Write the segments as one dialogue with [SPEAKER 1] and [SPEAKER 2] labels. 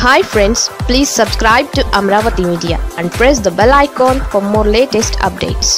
[SPEAKER 1] hi friends please subscribe to Amaravati media and press the bell icon for more latest updates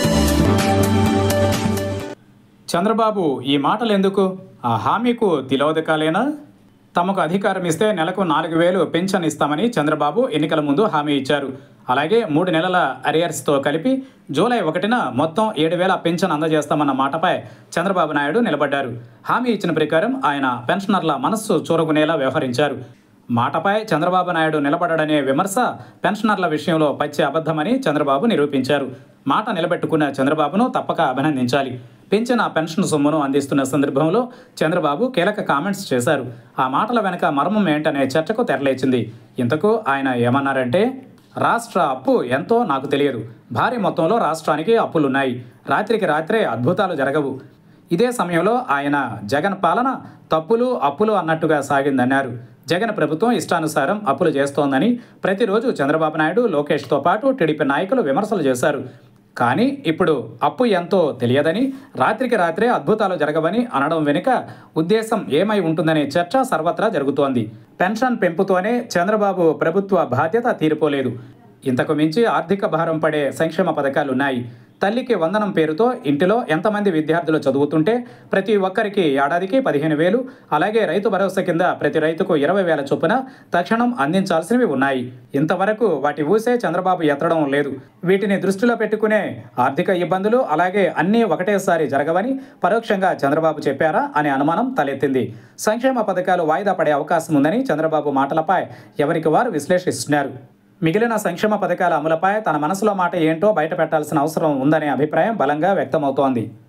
[SPEAKER 2] Chandrababu ఈ మాటలు ఎందుకు ఆ హామీకు తిలోదకాలేనా తమకు అధికారం ఇస్తే నెలకు నాలుగు వేలు పెన్షన్ ఇస్తామని చంద్రబాబు ఎన్నికల ముందు హామీ ఇచ్చారు అలాగే మూడు నెలల అరియర్స్తో కలిపి జూలై ఒకటిన మొత్తం ఏడు వేల పెన్షన్ అందజేస్తామన్న మాటపై చంద్రబాబు నాయుడు నిలబడ్డారు హామీ ఇచ్చిన ప్రకారం ఆయన పెన్షనర్ల మనస్సు చూరగునేలా వ్యవహరించారు మాటపై చంద్రబాబు నాయుడు నిలబడడనే విమర్శ పెన్షనర్ల విషయంలో పచ్చి అబద్ధమని చంద్రబాబు నిరూపించారు మాట నిలబెట్టుకున్న చంద్రబాబును తప్పక అభినందించాలి పెంచిన పెన్షన్ సొమ్మును అందిస్తున్న సందర్భంలో చంద్రబాబు కీలక కామెంట్స్ చేశారు ఆ మాటల వెనక మర్మం ఏంటనే చర్చకు తెరలేచింది ఇంతకు ఆయన ఏమన్నారంటే రాష్ట్ర అప్పు ఎంతో నాకు తెలియదు భారీ మొత్తంలో రాష్ట్రానికి అప్పులున్నాయి రాత్రికి రాత్రే అద్భుతాలు జరగవు ఇదే సమయంలో ఆయన జగన్ పాలన తప్పులు అప్పులు అన్నట్టుగా సాగిందన్నారు జగన్ ప్రభుత్వం ఇష్టానుసారం అప్పులు చేస్తోందని ప్రతిరోజు చంద్రబాబు నాయుడు లోకేష్తో పాటు టీడీపీ నాయకులు విమర్శలు చేశారు కానీ ఇప్పుడు అప్పు ఎంతో తెలియదని రాత్రికి రాత్రే అద్భుతాలు జరగవని అనడం వెనుక ఉద్దేశం ఏమై ఉంటుందనే చర్చ సర్వత్రా జరుగుతోంది పెన్షన్ పెంపుతోనే చంద్రబాబు ప్రభుత్వ బాధ్యత తీరిపోలేదు ఇంతకు మించి ఆర్థిక భారం పడే సంక్షేమ పథకాలు ఉన్నాయి తల్లికి వందనం పేరుతో ఇంటిలో ఎంతమంది విద్యార్థులు చదువుతుంటే ప్రతి ఒక్కరికి ఏడాదికి పదిహేను వేలు అలాగే రైతు భరోసా కింద ప్రతి రైతుకు ఇరవై వేల చొప్పున తక్షణం అందించాల్సినవి ఉన్నాయి ఇంతవరకు వాటి ఊసే చంద్రబాబు ఎత్తడం లేదు వీటిని దృష్టిలో పెట్టుకునే ఆర్థిక ఇబ్బందులు అలాగే అన్నీ ఒకటేసారి జరగవని పరోక్షంగా చంద్రబాబు చెప్పారా అనే అనుమానం తలెత్తింది సంక్షేమ పథకాలు వాయిదా పడే అవకాశం ఉందని చంద్రబాబు మాటలపై ఎవరికి వారు విశ్లేషిస్తున్నారు మిగిలిన సంక్షేమ పథకాల అమలుపై తన మనసులో మాట ఏంటో బయట పెట్టాల్సిన అవసరం ఉందనే అభిప్రాయం బలంగా వ్యక్తమవుతోంది